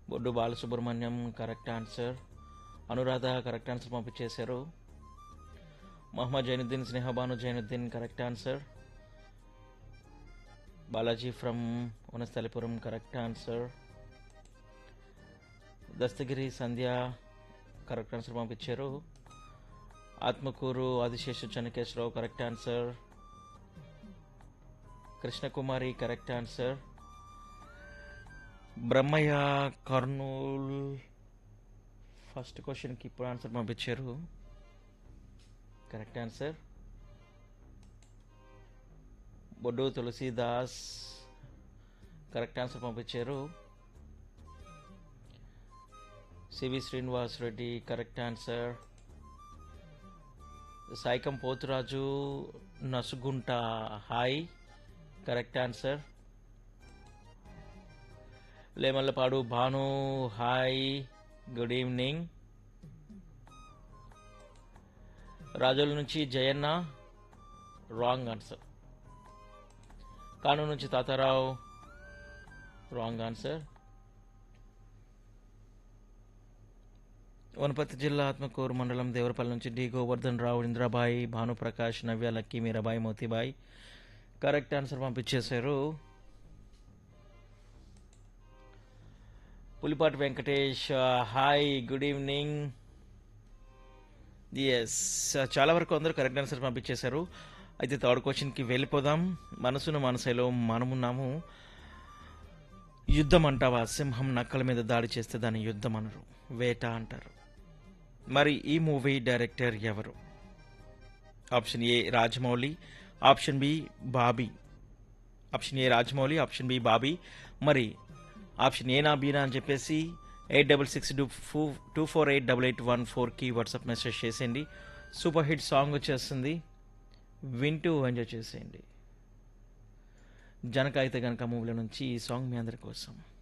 బొడ్డు Balasubrahmanyam correct answer Anuradha correct answer పంపించేశారు Mohammed Zainuddin Snehabanu Zainuddin correct answer Balaji from Vanasthalipuram correct answer Dastagiri Sandhya correct answer పంపించారు Atmakur Adiseshu Chennakeswararao correct answer Krishnakumari correct answer Brahmaiah Kurnool first క్వశ్చన్కి ఇప్పుడు answer పంపించారు correct answer Boddu Tulasidas correct answer పంపించారు CV Srinivas Reddy correct answer సాయికం Pothuraju Nasugunta hi correct answer Lemallapadu Bhanu hi good evening రాజుల నుంచి Jayanna wrong answer Kanuru నుంచి తాతారావు రాంగ్ ఆన్సర్ వనపర్తి జిల్లా ఆత్మకూరు మండలం దేవరపల్లి నుంచి D Govardhan Rao Indrabai Bhanuprakash Navya Lucky Meerabai Motibai correct answer పంపించేశారు Pulipati Venkatesh hi good evening yes చాలా వరకు అందరూ కరెక్ట్ ఆన్సర్ పంపించేశారు అయితే థర్డ్ క్వశ్చన్కి వెళ్ళిపోదాం మనసును మనసులో మనమున్నాము యుద్ధం అంటావా సింహం నక్కల మీద దాడి చేస్తే దాన్ని యుద్ధం అనరు వేట అంటారు మరి ఈ మూవీ డైరెక్టర్ ఎవరు option A Rajamouli option B Bobby option A Rajamouli option B Bobby మరి ఆప్షన్ ఏనా బీనా అని చెప్పేసి eight double six two four two four eight double eight one ఫోర్కి వాట్సాప్ మెసేజ్ చేసేయండి సూపర్ హిట్ సాంగ్ వచ్చేస్తుంది వింటూ ఎంజాయ్ చేసేయండి జనక అయితే గనక మూవీల నుంచి ఈ సాంగ్ మీ అందరి కోసం